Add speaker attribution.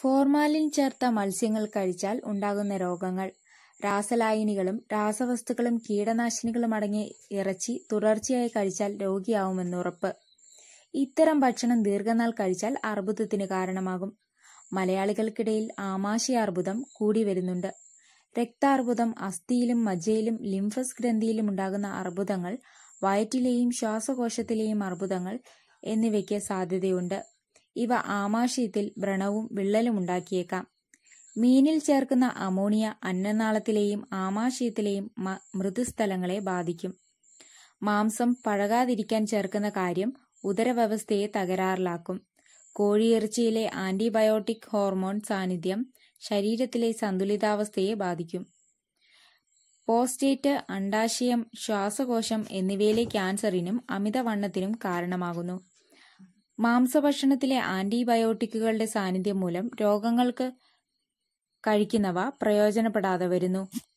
Speaker 1: formalin ചേർത്ത മത്സ്യങ്ങൾ കഴിച്ചാൽ ഉണ്ടാകുന്ന രോഗങ്ങൾ രാസലായനികളും രാസവസ്തുക്കളും കീടനാശിനികളും അടങ്ങിയ ഇറച്ചി തുടർച്ചയായി കഴിച്ചാൽ രോഗിയാവുമെന്നുറപ്പ് ഇത്തരം ഭക്ഷണം ദീർഘനാൾ കഴിച്ചാൽ അർബുദത്തിന് കാരണമാകും മലയാളികൾക്കിടയിൽ ആമാശയാർബുദം കൂടി വരുന്നുണ്ട് രക്താർബുദം അസ്ഥിയിലും മജ്ജയിലും ലിംഫസ് ഗ്രന്ഥിയിലും ഉണ്ടാകുന്ന അർബുദങ്ങൾ വയറ്റിലെയും ശ്വാസകോശത്തിലെയും അർബുദങ്ങൾ എന്നിവയ്ക്ക് സാധ്യതയുണ്ട് ഇവ ആമാശയത്തിൽ വ്രണവും വിള്ളലും ഉണ്ടാക്കിയേക്കാം മീനിൽ ചേർക്കുന്ന അമോണിയ അന്നനാളത്തിലെയും ആമാശയത്തിലെയും മൃദുസ്ഥലങ്ങളെ ബാധിക്കും മാംസം പഴകാതിരിക്കാൻ ചേർക്കുന്ന കാര്യം ഉദരവ്യവസ്ഥയെ തകരാറിലാക്കും കോഴിയിറച്ചിയിലെ ആന്റിബയോട്ടിക് ഹോർമോൺ സാന്നിധ്യം ശരീരത്തിലെ സന്തുലിതാവസ്ഥയെ ബാധിക്കും പോസ്റ്റേറ്റ് അണ്ടാശയം ശ്വാസകോശം എന്നിവയിലെ ക്യാൻസറിനും അമിതവണ്ണത്തിനും കാരണമാകുന്നു മാംസഭക്ഷണത്തിലെ ആന്റിബയോട്ടിക്കുകളുടെ സാന്നിധ്യം മൂലം രോഗങ്ങൾക്ക് കഴിക്കുന്നവ പ്രയോജനപ്പെടാതെ വരുന്നു